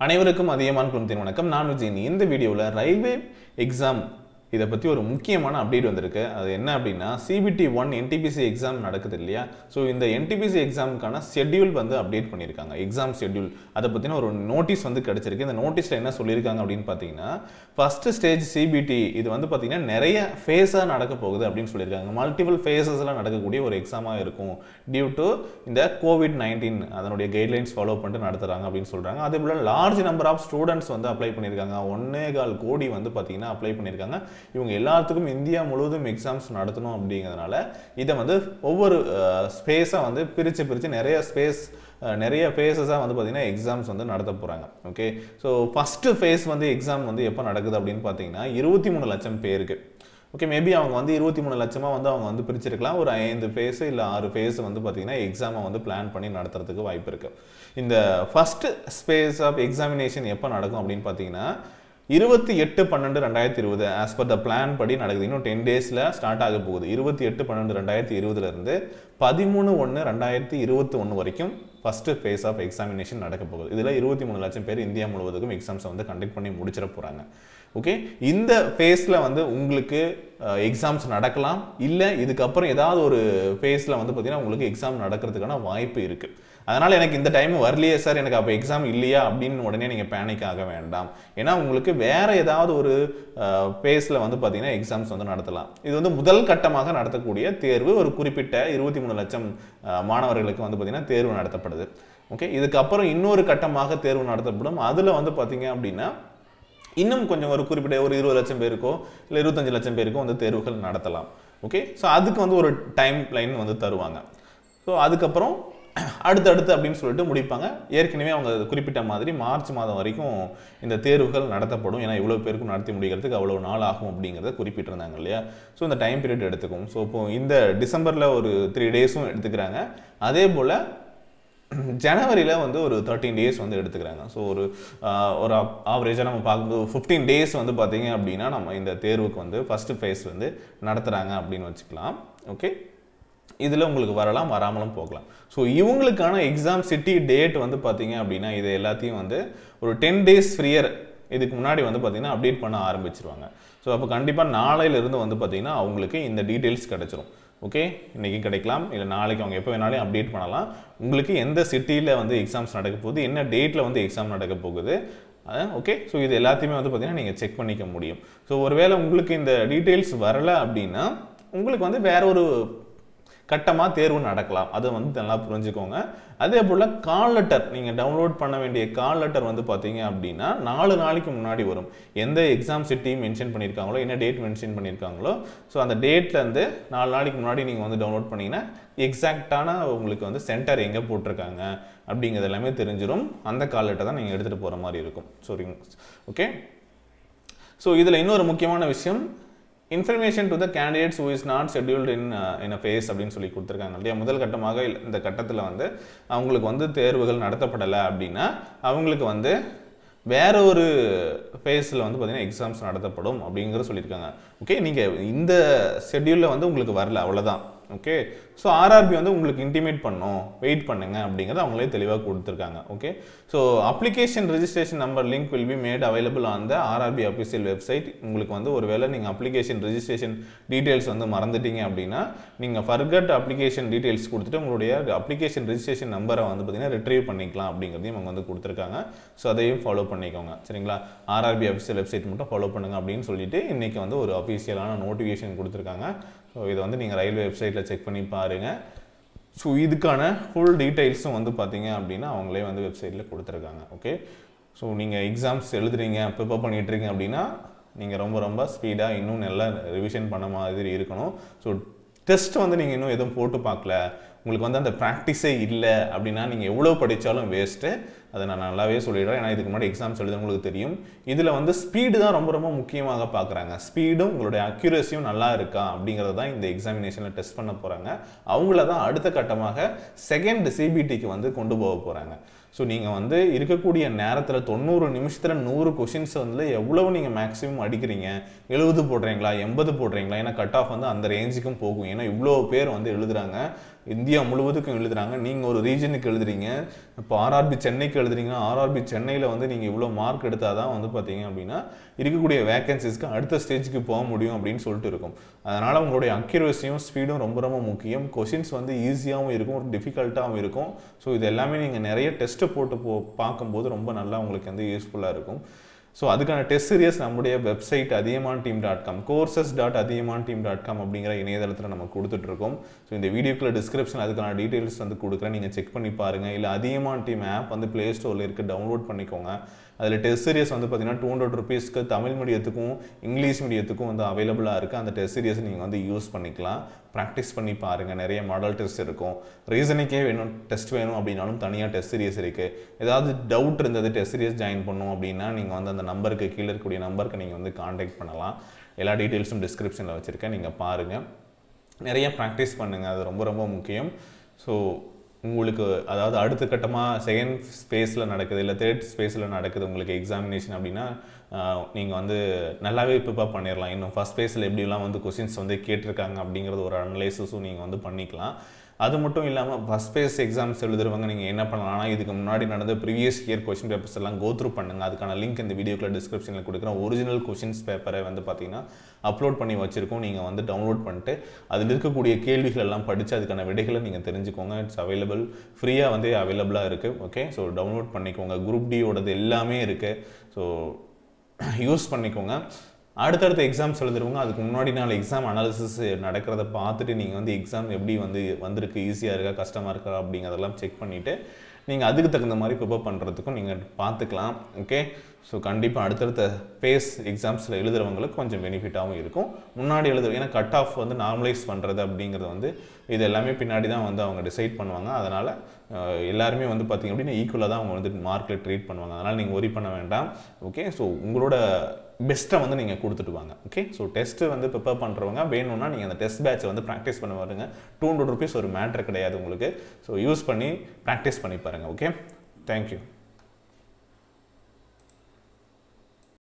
அனைவருக்கும் அதிகமான குழுமத்தின் வணக்கம் நான் விஜயன் இந்த வீடியோவில் ரயில்வே எக்ஸாம் இதை பற்றி ஒரு முக்கியமான அப்டேட் வந்திருக்கு அது என்ன அப்படின்னா சிபிடி ஒன் என்டிபிசி எக்ஸாம் நடக்குது இல்லையா ஸோ இந்த என்டிபிசி எக்ஸாமுக்கான ஷெட்யூல் வந்து அப்டேட் பண்ணியிருக்காங்க எக்ஸாம் ஷெட்யூல் அதை பற்றின ஒரு நோட்டீஸ் வந்து கிடச்சிருக்கு இந்த நோட்டீஸில் என்ன சொல்லியிருக்காங்க அப்படின்னு பார்த்தீங்கன்னா ஃபஸ்ட்டு ஸ்டேஜ் சிபிடி இது வந்து பார்த்தீங்கன்னா நிறைய ஃபேஸாக நடக்க போகுது அப்படின்னு சொல்லியிருக்காங்க மல்டிபிள் ஃபேஸஸ்லாம் நடக்கக்கூடிய ஒரு எக்ஸாமாக இருக்கும் டியூ டு இந்த கோவிட் நைன்டீன் அதனுடைய கைட்லைன்ஸ் ஃபாலோ பண்ணிட்டு நடத்துகிறாங்க அப்படின்னு சொல்கிறாங்க அதே போல் லார்ஜ் நம்பர் ஆஃப் ஸ்டூடெண்ட்ஸ் வந்து அப்ளை பண்ணியிருக்காங்க ஒன்னே கால் கோடி வந்து பார்த்தீங்கன்னா அப்ளை பண்ணியிருக்காங்க இவங்க எல்லாத்துக்கும் இந்தியா முழுவதும் எக்ஸாம்ஸ் நடத்தணும் அப்படிங்கிறதுனால இதை வந்து ஒவ்வொரு ஸ்பேஸாக வந்து பிரித்து பிரித்து நிறைய ஸ்பேஸ் நிறைய ஃபேஸஸாக வந்து பார்த்திங்கன்னா எக்ஸாம்ஸ் வந்து நடத்த போகிறாங்க ஓகே ஸோ ஃபஸ்ட்டு ஃபேஸ் வந்து எக்ஸாம் வந்து எப்போ நடக்குது அப்படின்னு பார்த்தீங்கன்னா இருபத்தி மூணு லட்சம் பேருக்கு ஓகே மேபி அவங்க வந்து இருபத்தி மூணு லட்சமாக வந்து அவங்க வந்து பிரிச்சிருக்கலாம் ஒரு ஐந்து ஃபேஸ் இல்லை ஆறு ஃபேஸ் வந்து பார்த்தீங்கன்னா எக்ஸாமை வந்து பிளான் பண்ணி நடத்துறதுக்கு வாய்ப்பு இருக்குது இந்த ஃபஸ்ட்டு ஸ்பேஸ் ஆஃப் எக்ஸாமினேஷன் எப்போ நடக்கும் அப்படின்னு பார்த்தீங்கன்னா இருபத்தி எட்டு பன்னெண்டு ரெண்டாயிரத்தி இருபது ஆஸ் பர் த பிளான் படி நடக்குது இன்னும் டென் டேஸில் ஸ்டார்ட் ஆக போகுது இருபத்தி எட்டு பன்னெண்டு ரெண்டாயிரத்தி இருபதுலேருந்து பதிமூணு ஒன்று ரெண்டாயிரத்தி இருபத்தி ஒன்று வரைக்கும் ஃபஸ்ட்டு ஃபேஸ் ஆஃப் எக்ஸாமினேஷன் நடக்க போகுது இதில் இருபத்தி மூணு லட்சம் பேர் இந்தியா முழுவதுக்கும் எக்ஸாம்ஸை வந்து கண்டக்ட் பண்ணி முடிச்சிட போகிறாங்க ஓகே இந்த ஃபேஸில் வந்து உங்களுக்கு எக்ஸாம்ஸ் நடக்கலாம் இல்லை இதுக்கப்புறம் ஏதாவது ஒரு ஃபேஸில் வந்து பார்த்தீங்கன்னா உங்களுக்கு எக்ஸாம் நடக்கிறதுக்கான வாய்ப்பு இருக்குது அதனால் எனக்கு இந்த டைம் வரலையே சார் எனக்கு அப்போ எக்ஸாம் இல்லையா அப்படின்னு உடனே நீங்கள் பேனிக் ஆக வேண்டாம் ஏன்னா உங்களுக்கு வேறு ஏதாவது ஒரு ஃபேஸில் வந்து பார்த்தீங்கன்னா எக்ஸாம்ஸ் வந்து நடத்தலாம் இது வந்து முதல் கட்டமாக நடத்தக்கூடிய தேர்வு ஒரு குறிப்பிட்ட இருபத்தி மூணு லட்சம் மாணவர்களுக்கு வந்து பார்த்தீங்கன்னா தேர்வு நடத்தப்படுது ஓகே இதுக்கப்புறம் இன்னொரு கட்டமாக தேர்வு நடத்தப்படும் அதில் வந்து பார்த்தீங்க அப்படின்னா இன்னும் கொஞ்சம் ஒரு குறிப்பிட்ட ஒரு இருபது லட்சம் பேருக்கோ இல்லை இருபத்தஞ்சு லட்சம் பேருக்கோ வந்து தேர்வுகள் நடத்தலாம் ஓகே ஸோ அதுக்கு வந்து ஒரு டைம் லைன் வந்து தருவாங்க ஸோ அதுக்கப்புறம் அடுத்தடுத்து அப்படின்னு சொல்லிட்டு முடிப்பாங்க ஏற்கனவே அவங்க குறிப்பிட்ட மாதிரி மார்ச் மாதம் வரைக்கும் இந்த தேர்வுகள் நடத்தப்படும் ஏன்னா இவ்வளோ பேருக்கும் நடத்தி முடிக்கிறதுக்கு அவ்வளோ நாள் ஆகும் அப்படிங்கிறத குறிப்பிட்டிருந்தாங்க இல்லையா ஸோ இந்த டைம் பீரியட் எடுத்துக்கும் ஸோ இப்போ இந்த டிசம்பரில் ஒரு த்ரீ டேஸும் எடுத்துக்கிறாங்க அதே போல் ஜனவரியில் வந்து ஒரு தேர்ட்டீன் டேஸ் வந்து எடுத்துக்கிறாங்க ஸோ ஒரு ஒரு ஆவரேஜாக நம்ம பார்க்கும்போது ஃபிஃப்டீன் டேஸ் வந்து பார்த்தீங்க அப்படின்னா நம்ம இந்த தேர்வுக்கு வந்து ஃபஸ்ட்டு ஃபேஸ் வந்து நடத்துகிறாங்க அப்படின்னு வச்சுக்கலாம் ஓகே இதில் உங்களுக்கு வரலாம் வராமலும் போகலாம் ஸோ இவங்களுக்கான எக்ஸாம் சிட்டி டேட் வந்து பார்த்தீங்க அப்படின்னா இது எல்லாத்தையும் வந்து ஒரு டென் டேஸ் ஃப்ரீயர் இதுக்கு முன்னாடி வந்து பார்த்தீங்கன்னா அப்டேட் பண்ண ஆரம்பிச்சிருவாங்க ஸோ அப்போ கண்டிப்பாக நாளையிலிருந்து வந்து பார்த்தீங்கன்னா அவங்களுக்கு இந்த டீட்டெயில்ஸ் கிடச்சிரும் ஓகே இன்றைக்கி கிடைக்கலாம் இல்லை நாளைக்கு அவங்க எப்போ வேணாலும் அப்டேட் பண்ணலாம் உங்களுக்கு எந்த சிட்டியில் வந்து எக்ஸாம்ஸ் நடக்க போகுது என்ன டேட்டில் வந்து எக்ஸாம் நடக்க போகுது ஓகே ஸோ இது எல்லாத்தையுமே வந்து பார்த்தீங்கன்னா நீங்கள் செக் பண்ணிக்க முடியும் ஸோ ஒருவேளை உங்களுக்கு இந்த டீட்டெயில்ஸ் வரலை அப்படின்னா உங்களுக்கு வந்து வேற ஒரு கட்டமாக தேர்வு நடக்கலாம் அதை வந்து நல்லா புரிஞ்சுக்கோங்க அதே போல் கால் லெட்டர் நீங்கள் டவுன்லோட் பண்ண வேண்டிய கால் லெட்டர் வந்து பார்த்தீங்க அப்படின்னா நாலு நாளைக்கு முன்னாடி வரும் எந்த எக்ஸாம் சிட்டி மென்ஷன் பண்ணியிருக்காங்களோ என்ன டேட் மென்ஷன் பண்ணியிருக்காங்களோ ஸோ அந்த டேட்லேருந்து நாலு நாளைக்கு முன்னாடி நீங்கள் வந்து டவுன்லோட் பண்ணிங்கன்னா எக்ஸாக்டான உங்களுக்கு வந்து சென்டர் எங்கே போட்டிருக்காங்க அப்படிங்கிறது எல்லாமே தெரிஞ்சிடும் அந்த கால் லெட்டர் தான் நீங்கள் எடுத்துகிட்டு போகிற மாதிரி இருக்கும் சரிங்க ஓகே ஸோ இதில் இன்னொரு முக்கியமான விஷயம் information to the candidates who is not scheduled in in a phase அப்படின்னு சொல்லி கொடுத்துருக்காங்க இல்லையா முதல் கட்டமாக இந்த கட்டத்தில் வந்து அவங்களுக்கு வந்து தேர்வுகள் நடத்தப்படலை அப்படின்னா அவங்களுக்கு வந்து வேற ஒரு ஃபேஸில் வந்து பார்த்தீங்கன்னா எக்ஸாம்ஸ் நடத்தப்படும் அப்படிங்கிறத சொல்லியிருக்காங்க ஓகே நீங்கள் இந்த ஷெட்யூலில் வந்து உங்களுக்கு வரல அவ்வளோதான் ஓகே ஸோ ஆர்ஆர்பி வந்து உங்களுக்கு இன்டிமேட் பண்ணும் வெயிட் பண்ணுங்க அப்படிங்கிறத அவங்களே தெளிவாக கொடுத்துருக்காங்க okay so application registration number link will be made available on the RRB official website உங்களுக்கு வந்து ஒரு வேளை நீங்கள் அப்ளிகேஷன் ரெஜிஸ்ட்ரேஷன் டீட்டெயில்ஸ் வந்து மறந்துட்டீங்க அப்படின்னா நீங்கள் ஃபர்கட் அப்ளிகேஷன் டீட்டெயில்ஸ் கொடுத்துட்டு உங்களுடைய அப்ளிகேஷன் ரெஜிஸ்ட்ரேஷன் நம்பரை வந்து பார்த்தீங்கன்னா ரிட்ரீவ் பண்ணிக்கலாம் அப்படிங்கிறதையும் அவங்க வந்து கொடுத்துருக்காங்க ஸோ அதையும் ஃபாலோ பண்ணிக்கோங்க சரிங்களா ஆர்ஆர்பி அஃபிஷியல் வெப்சைட் மட்டும் ஃபாலோ பண்ணுங்க அப்படின்னு சொல்லிட்டு இன்றைக்கி வந்து ஒரு அஃபிஷியலான நோட்டிஃபிகேஷன் கொடுத்துருக்காங்க ஸோ இதை வந்து நீங்கள் ரயில்வே வெப்சைட்டில் செக் பண்ணி பாருங்கள் ஸோ இதுக்கான ஃபுல் டீட்டெயில்ஸும் வந்து பார்த்தீங்க அப்படின்னா அவங்களே வந்து வெப்சைட்டில் கொடுத்துருக்காங்க ஓகே ஸோ நீங்கள் எக்ஸாம்ஸ் எழுதுறீங்க ப்ரிப்பேர் பண்ணிகிட்ருக்கீங்க அப்படின்னா நீங்கள் ரொம்ப ரொம்ப ஸ்பீடாக இன்னும் நல்லா ரிவிஷன் பண்ண மாதிரி இருக்கணும் ஸோ டெஸ்ட் வந்து நீங்கள் இன்னும் எதுவும் போட்டு பார்க்கல உங்களுக்கு வந்து அந்த ப்ராக்டிஸே இல்லை அப்படின்னா நீங்கள் எவ்வளோ படித்தாலும் வேஸ்ட்டு அதை நான் நல்லாவே சொல்லிடுறேன் ஏன்னா இதுக்கு முன்னாடி எக்ஸாம்ஸ் எழுத உங்களுக்கு தெரியும் இதில் வந்து ஸ்பீடு தான் ரொம்ப ரொம்ப முக்கியமாக பார்க்குறாங்க ஸ்பீடும் உங்களுடைய அக்யூரஸியும் நல்லா இருக்கா அப்படிங்கிறத தான் இந்த எக்ஸாமினேஷனில் டெஸ்ட் பண்ண போகிறாங்க அவங்கள தான் அடுத்த கட்டமாக செகண்ட் சிபிடிக்கு வந்து கொண்டு போக போகிறாங்க ஸோ நீங்கள் வந்து இருக்கக்கூடிய நேரத்தில் தொண்ணூறு நிமிஷத்தில் நூறு கொஷின்ஸ் வந்து எவ்வளவு நீங்கள் மேக்ஸிமம் அடிக்கிறீங்க எழுபது போடுறீங்களா எண்பது போடுறீங்களா ஏன்னா கட் ஆஃப் வந்து அந்த ரேஞ்சுக்கும் போகும் ஏன்னா இவ்வளோ பேர் வந்து எழுதுறாங்க இந்தியா முழுவதுக்கும் எழுதுறாங்க நீங்கள் ஒரு ரீஜனுக்கு எழுதுறீங்க இப்போ ஆர்ஆர்பி சென்னைக்கு எழுதுறீங்கன்னா ஆர்ஆர்பி சென்னையில் வந்து நீங்கள் இவ்வளோ மார்க் எடுத்தால் தான் வந்து பார்த்தீங்க அப்படின்னா இருக்கக்கூடிய வேகன்சிஸ்க்கு அடுத்த ஸ்டேஜுக்கு போக முடியும் அப்படின்னு சொல்லிட்டு இருக்கும் அதனால் உங்களுடைய அக்யூரஸியும் ஸ்பீடும் ரொம்ப ரொம்ப முக்கியம் கொஷின்ஸ் வந்து ஈஸியாகவும் இருக்கும் ஒரு டிஃபிகல்ட்டாகவும் இருக்கும் ஸோ இது எல்லாமே நீங்கள் நிறைய டெஸ்ட்டை போட்டு போ பார்க்கும்போது ரொம்ப நல்லா உங்களுக்கு வந்து யூஸ்ஃபுல்லாக இருக்கும் ஸோ அதுக்கான டெஸ்ட் சீரியஸ் நம்முடைய website Athiyaman team dot com courses dot Athiyaman team dot com அப்படிங்கிற இணையதளத்தில் நம்ம கொடுத்துட்ருக்கோம் ஸோ இந்த வீடியோக்குள்ள டிஸ்கிரிப்ஷன் அதுக்கான டீட்டெயில்ஸ் வந்து கொடுக்குறேன் நீங்கள் செக் பண்ணி பாருங்கள் இல்லை அதியமான் டீம் ஆப் வந்து ப்ளே ஸ்டோரில் இருக்குது டவுன்லோட் பண்ணிக்கோங்க அதில் டெஸ்ட் சீரியஸ் வந்து பார்த்தீங்கன்னா டூ ஹண்ட்ரட் ருபீஸ்க்கு தமிழ் மீடியத்துக்கும் இங்கிலீஷ் மீடியத்துக்கும் வந்து அவைலபிளாக இருக்குது அந்த டெஸ்ட் சீரியஸ் நீங்கள் வந்து யூஸ் பண்ணிக்கலாம் ப்ராக்டிஸ் பண்ணி பாருங்கள் நிறைய மாடல் டெஸ்ட் இருக்கும் ரீசனுக்கே வேணும் டெஸ்ட் வேணும் அப்படின்னாலும் தனியாக டெஸ்ட் சீரியஸ் இருக்குது ஏதாவது டவுட் இருந்தது டெஸ்ட் சீரியஸ் ஜாயின் பண்ணும் அப்படின்னா நீங்கள் வந்து அந்த நம்பருக்கு கீழே இருக்கக்கூடிய நம்பருக்கு நீங்கள் வந்து காண்டாக்ட் பண்ணலாம் எல்லா டீட்டெயில்ஸும் டிஸ்கிரிப்ஷனில் வச்சுருக்கேன் நீங்கள் பாருங்கள் நிறைய ப்ராக்டிஸ் பண்ணுங்கள் அது ரொம்ப ரொம்ப முக்கியம் ஸோ உங்களுக்கு அதாவது அடுத்த கட்டமாக செகண்ட் ஸ்பேஸில் நடக்குது இல்லை தேர்ட் ஸ்பேஸில் நடக்குது உங்களுக்கு எக்ஸாமினேஷன் அப்படின்னா நீங்கள் வந்து நல்லாவே ப்ரிப்பேர் பண்ணிடலாம் இன்னும் ஃபஸ்ட் ஸ்பேஸில் எப்படிலாம் வந்து கொஷின்ஸ் வந்து கேட்டிருக்காங்க அப்படிங்கிறது ஒரு அனலைசிஸும் நீங்கள் வந்து பண்ணிக்கலாம் அது மட்டும் இல்லாமல் ஃபஸ்ட் பேஸ் எக்ஸாம்ஸ் எழுதுறவங்க நீங்கள் என்ன பண்ணலாம்னா இதுக்கு முன்னாடி நடந்த ப்ரீவியஸ் இயர் கொஷின் பேப்பர்ஸ் எல்லாம் கோ த்ரூ பண்ணுங்கள் அதுக்கான லிங்க் இந்த வீடியோக்குள்ள டிஸ்கிரிப்ஷனில் கொடுக்குறேன் ஒரிஜினல் கொஷின்ஸ் பேப்பரை வந்து பார்த்தீங்கன்னா அப்லோட் பண்ணி வச்சுருக்கோம் நீங்கள் வந்து டவுன்லோட் பண்ணிட்டு அதில் இருக்கக்கூடிய கேள்விகள் எல்லாம் படித்து அதுக்கான விடைகளை நீங்கள் தெரிஞ்சுக்கோங்க இட்ஸ் அவைலபிள் ஃப்ரீயாக வந்து அவைலபிளாக இருக்குது ஓகே ஸோ டவுன்லோட் பண்ணிக்கோங்க குரூப் டியோடது எல்லாமே இருக்குது ஸோ யூஸ் பண்ணிக்கோங்க அடுத்தடுத்த எக்ஸாம்ஸ் எழுதுறவங்க அதுக்கு முன்னாடி நாள் எக்ஸாம் அனாலிசிஸ் நடக்கிறத பார்த்துட்டு நீங்கள் வந்து எக்ஸாம் எப்படி வந்து வந்திருக்கு ஈஸியாக இருக்கா கஷ்டமாக இருக்கா அப்படிங்கிறதெல்லாம் செக் பண்ணிவிட்டு நீங்கள் அதுக்கு தகுந்த மாதிரி ப்ரிப்பேர் பண்ணுறதுக்கும் நீங்கள் பார்த்துக்கலாம் ஓகே ஸோ கண்டிப்பாக அடுத்தடுத்த பேஸ் எக்ஸாம்ஸில் எழுதுறவங்களுக்கு கொஞ்சம் பெனிஃபிட்டாகவும் இருக்கும் முன்னாடி எழுதுற ஏன்னா கட் ஆஃப் வந்து நார்மலைஸ் பண்ணுறது அப்படிங்கிறது வந்து இது எல்லாமே பின்னாடி தான் வந்து அவங்க டிசைட் பண்ணுவாங்க அதனால் எல்லாருமே வந்து பார்த்திங்க அப்படின்னா ஈக்குவலாக தான் அவங்க வந்து மார்க்கில் ட்ரீட் பண்ணுவாங்க அதனால் நீங்கள் ஒரி பண்ண வேண்டாம் ஓகே ஸோ உங்களோட பெஸ்ட்டை வந்து நீங்கள் கொடுத்துட்டு வாங்க ஓகே ஸோ டெஸ்ட்டு வந்து ப்ரிப்பேர் பண்ணுறவங்க வேணும்னா நீங்கள் அந்த டெஸ்ட் பேட்சை வந்து ப்ராக்டிஸ் பண்ண வருங்க டூ ஹண்ட்ரட் ருபீஸ் ஒரு மேட்ரு கிடையாது உங்களுக்கு ஸோ யூஸ் பண்ணி ப்ராக்டிஸ் பண்ணி பாருங்கள் ஓகே தேங்க்யூ